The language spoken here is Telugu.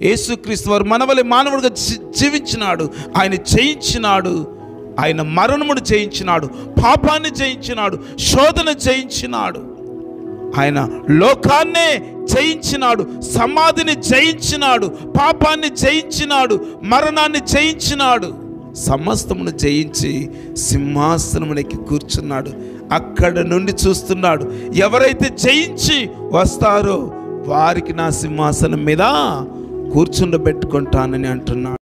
యేసుక్రీస్తు వారు మనవలే మానవుడిగా జీ- జీవించినాడు ఆయన జయించినాడు ఆయన మరణమును జయించినాడు పాపాన్ని జయించినాడు శోధన జయించినాడు ఆయన లోకాన్నే జయించినాడు సమాధిని జయించినాడు పాపాన్ని జయించినాడు మరణాన్ని జయించినాడు సమస్తమును జయించి సింహాసనమునికి కూర్చున్నాడు అక్కడ నుండి చూస్తున్నాడు ఎవరైతే జయించి వస్తారో వారికి నా సింహాసనం మీద కూర్చుండబెట్టుకుంటానని అంటున్నాడు